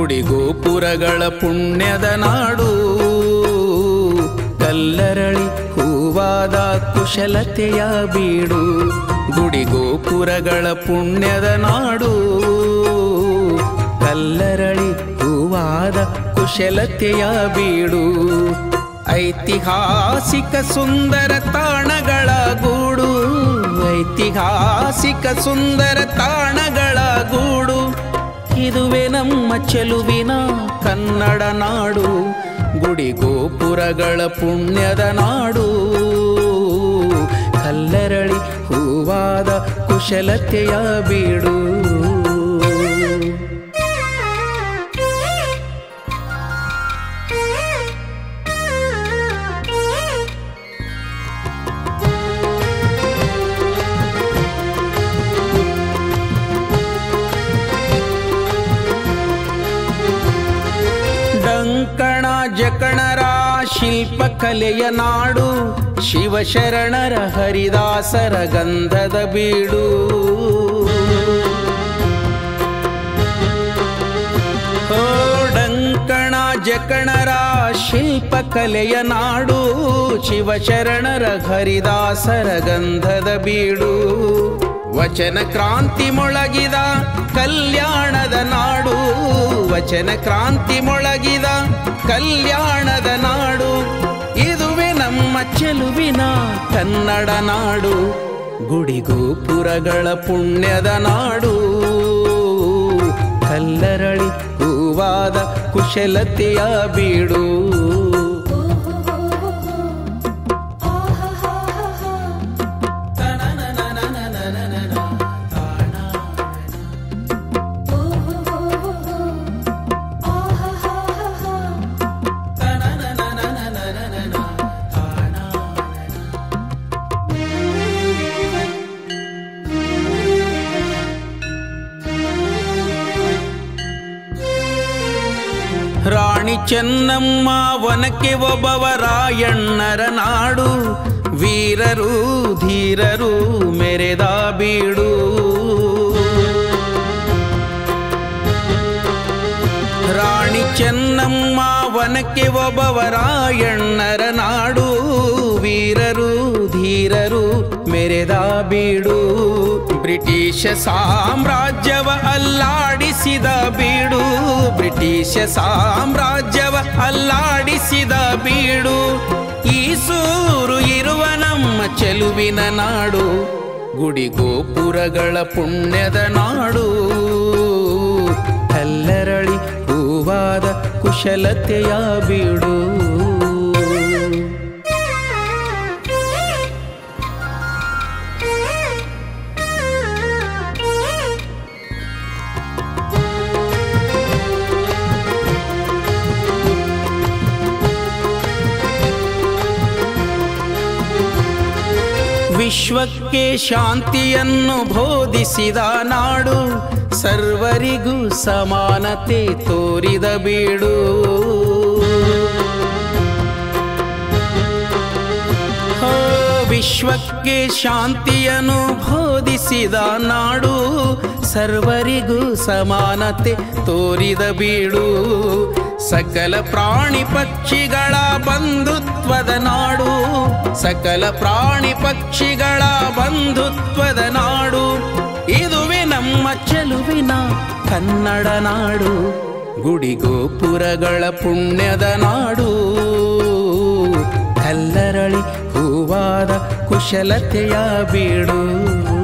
ಗುಡಿಗೋಪುರಗಳ ಪುಣ್ಯದ ನಾಡು ಕಲ್ಲರಳಿ ಹೂವಾದ ಕುಶಲತೆಯ ಬೀಡು ಗುಡಿಗೋಪುರಗಳ ಪುಣ್ಯದ ನಾಡು ಕಲ್ಲರಳಿ ಹೂವಾದ ಕುಶಲತೆಯ ಬೀಡು ಐತಿಹಾಸಿಕ ಸುಂದರ ತಾಣಗಳ ಗೂಡು ಐತಿಹಾಸಿಕ ಸುಂದರ ತಾಣಗಳ ಗೂಡು ಇದುವೆ ನಮ್ಮ ಚೆಲುವಿನ ಕನ್ನಡ ನಾಡು ಗುಡಿ ಗೋಪುರಗಳ ಪುಣ್ಯದ ನಾಡು ಕಲ್ಲರಳಿ ಹೂವಾದ ಕುಶಲತೆಯ ಬೀಡು ಡಂಕಣ ಜಕಣರ ಶಿಲ್ಪಕಲೆಯ ನಾಡು ಶಿವಶರಣರ ಹರಿದಾಸರ ಗಂಧದ ಬೀಡು ಓ ಡಂಕಣ ಜಕಣರ ಶಿಲ್ಪಕಲೆಯ ನಾಡು ಶಿವಶರಣರ ಹರಿದಾಸರ ಗಂಧದ ಬೀಡು ವಚನ ಕ್ರಾಂತಿ ಮೊಳಗಿದ ಕಲ್ಯಾಣದ ನಾಡು ವಚನ ಕ್ರಾಂತಿ ಮೊಳಗಿದ ಕಲ್ಯಾಣದ ನಾಡು ಇದುವೆ ನಮ್ಮ ಚೆಲುವಿನ ಕನ್ನಡ ನಾಡು ಗುಡಿಗೋಪುರಗಳ ಪುಣ್ಯದ ನಾಡು ಕಲ್ಲರಳಿ ಹೂವಾದ ಕುಶಲತೆಯ ಬೀಡು ರಾಣಿ ಚೆನ್ನಮ್ಮ ವನಕ್ಕೆ ಒಬ್ಬವ ರಾಯಣ್ಣರ ನಾಡು ವೀರರು ಧೀರರು ಮೆರೆದ ಬೀಡು ರಾಣಿ ಚೆನ್ನಮ್ಮ ವನಕ್ಕೆ ಒಬ್ಬವ ರಾಯಣ್ಣರ ನಾಡು ವೀರರು ಧೀರರು ಮೆರೆದ ಬೀಡು ಬ್ರಿಟಿಷ್ ಸಾಮ್ರಾಜ್ಯವ ಅಲ್ಲಾಡಿಸಿದ ಬೀಡು ಬ್ರಿಟಿಷ್ ಸಾಮ್ರಾಜ್ಯವ ಅಲ್ಲಾಡಿಸಿದ ಬೀಡು ಈ ಸೂರು ಇರುವ ನಮ್ಮ ಚೆಲುವಿನ ನಾಡು ಗುಡಿಗೋಪುರಗಳ ಪುಣ್ಯದ ನಾಡು ಕಲ್ಲರಳಿ ಹೂವಾದ ಕುಶಲತೆಯ ಬೀಡು ವಿಶ್ವಕ್ಕೆ ಶಾಂತಿಯನ್ನು ಬೋಧಿಸಿದ ನಾಡು ಸರ್ವರಿಗೂ ಸಮಾನತೆ ತೋರಿದ ಬೀಡು ಹೋ, ವಿಶ್ವಕ್ಕೆ ಶಾಂತಿಯನ್ನು ಬೋಧಿಸಿದ ನಾಡು ಸರ್ವರಿಗೂ ಸಮಾನತೆ ತೋರಿದ ಬೀಡು ಸಕಲ ಪ್ರಾಣಿ ಪಕ್ಷಿಗಳ ಬಂಧುತ್ವದ ನಾಡು ಸಕಲ ಪ್ರಾಣಿ ಪಕ್ಷಿಗಳ ಬಂಧುತ್ವದ ನಾಡು ಇದುವೆ ನಮ್ಮ ಚೆಲುವಿನ ಕನ್ನಡ ನಾಡು ಗುಡಿಗೋಪುರಗಳ ಪುಣ್ಯದ ನಾಡು ಕಲ್ಲರಳಿ ಹೂವಾದ ಕುಶಲತೆಯ ಬೀಡು